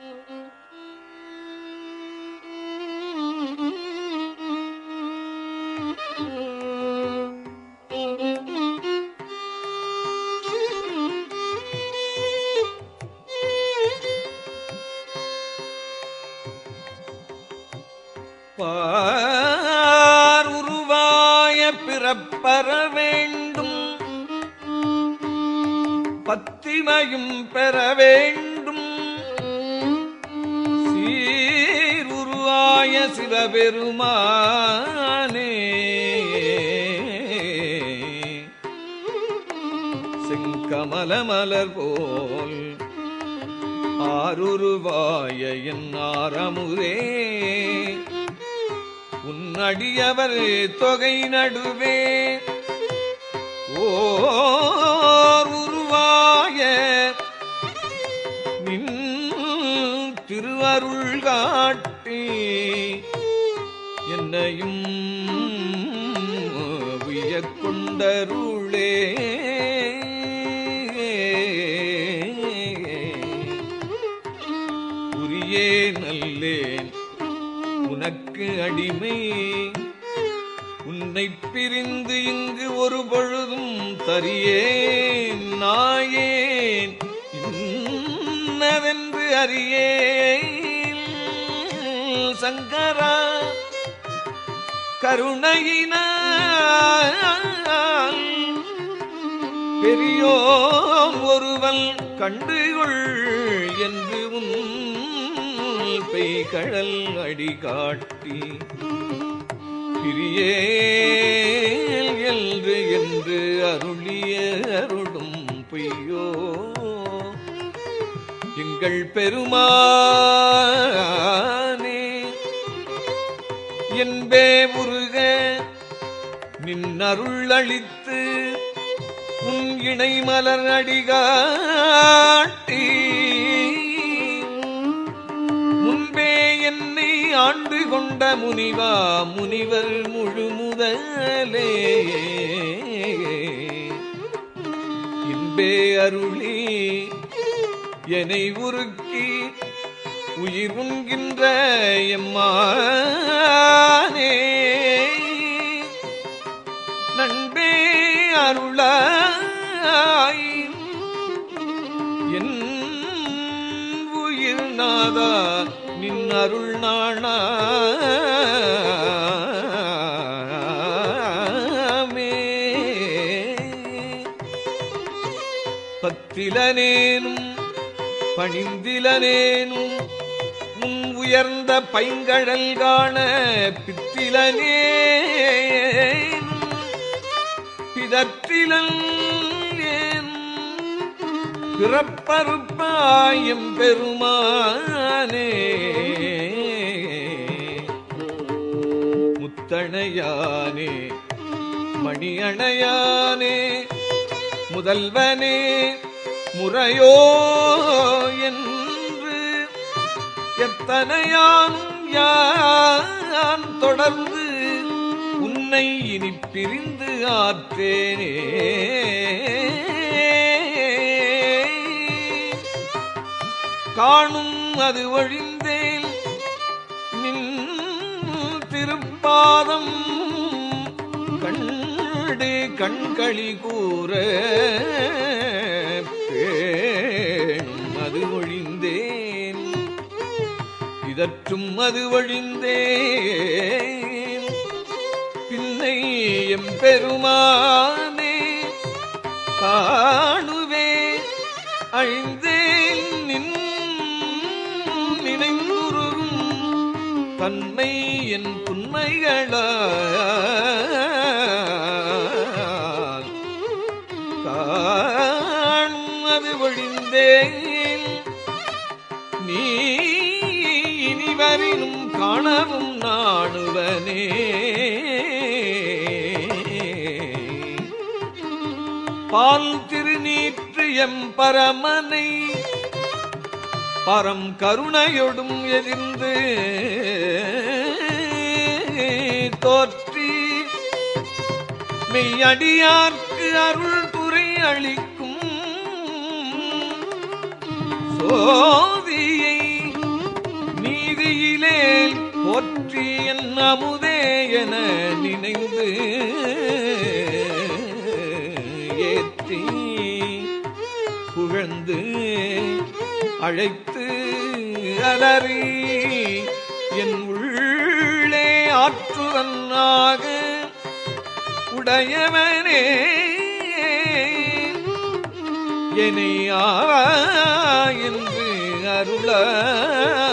பார் உருவாய பிறப்பற வேண்டும் பத்திமையும் பெற வேண்டும் சீர் உருவாய சிவபெருமானே செங்கமல மலர் போல் ஆருருவாய என் ஆரமுதே உன்னடியவர் தொகை நடுவே ஓர் உருவாய நின் திருவருள் காட்டி என்னையும் உயக் கொண்டருளே உரியே நல்லேன் உனக்கு அடிமை உன்னை பிரிந்து இங்கு ஒரு பொழுதும் தரியேன் நாயேன் இன்னதென்று அறியேன் சங்கரா கருணையினால் பெரியோம் ஒருவன் கண்டுகொள் என்று உன் பெய்கழல் அடி காட்டி பிரியேல் என்று என்று அருளிய அருளும் பொய்யோ எங்கள் பெருமானே என்பே உருக நின் அருள் அளித்து உன் இணை மலர் அடிகாட்டி முன்பே என்னை ஆண்டு கொண்ட முனிவா முனிவர் முழு முதலே இன்பே அருளி என்னை உருக்கி உயிர் உண்கின்ற எம்மானே நண்பே அருளாய் என் உயிர் நாதா நின் அருள் நாணாமே பத்திலனேனும் பணிந்திலனேனும் உன் உயர்ந்த பைங்கழல் காண பித்திலனேனும் பிதற்றிலன் ஏனும் பிறப்பறுப்பாயம் பெருமானே முத்தணையானே மணியணையானே முதல்வனே முறையோ என்று எத்தனையானும் யான் தொடர்ந்து உன்னை இனி பிரிந்து ஆற்றேனே காணும் அது ஒழிந்தேன் நின் திருப்பாதம் கண்டு கண்களி கூற பேணும் அது ஒழிந்தேன் இதற்றும் அது ஒழிந்தேன் பின்னை எம் பெருமானே காணுவே அழிந்தேன் நின் நினைந்துருகும் தன்மை என் புன்மைகளால் காணும் அது ஒழிந்தேன் நீ இனிவரினும் காணவும் நாணுவனே பால் திருநீற்று எம் பரமனை பரம் கருணையொடும் எதிர்ந்து தோற்றி மெய்யடியார்க்கு அருள் துறை அளிக்கும் சோதியை அமுதே என நினைந்து ஏற்றி புகழ்ந்து அழைத்து அலறி என் உள்ளே ஆற்றுவனாக உடையவனே என்னை ஆவா என்று அருள